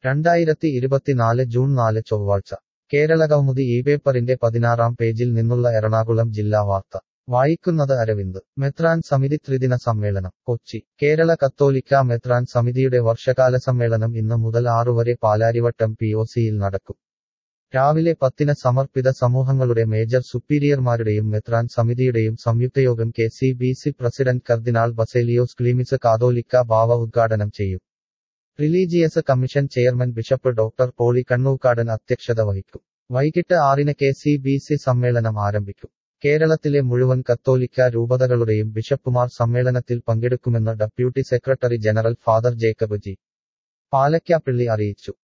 രണ്ടായിരത്തി ഇരുപത്തിനാല് ജൂൺ നാല് ചൊവ്വാഴ്ച കേരളകൗമുദി ഈ പേപ്പറിന്റെ പതിനാറാം പേജിൽ നിന്നുള്ള എറണാകുളം ജില്ലാ വാർത്ത വായിക്കുന്നത് അരവിന്ദ് മെത്രാൻ സമിതി ത്രിദിന സമ്മേളനം കൊച്ചി കേരള കത്തോലിക്ക മെത്രാൻ സമിതിയുടെ വർഷകാല സമ്മേളനം ഇന്ന് മുതൽ ആറുവരെ പാലാരിവട്ടം പി ഒ സിയിൽ നടക്കും രാവിലെ പത്തിന് സമർപ്പിത സമൂഹങ്ങളുടെ മേജർ സുപ്പീരിയർമാരുടെയും മെത്രാൻ സമിതിയുടെയും സംയുക്തയോഗം K C B C president cardinal Baselios Cleemis Catholicos Bava ഉദ്ഘാടനം ചെയ്യും religious commission chairman bishop doctor Poly Kannookadan അധ്യക്ഷത വഹിക്കും വൈകിട്ട് ആറിന് കെ സി ബി സി സമ്മേളനം ആരംഭിക്കും കേരളത്തിലെ മുഴുവൻ കത്തോലിക്ക രൂപതകളുടെയും ബിഷപ്പുമാർ സമ്മേളനത്തിൽ പങ്കെടുക്കുമെന്ന് deputy secretary general father Jacob G Palakkappilly അറിയിച്ചു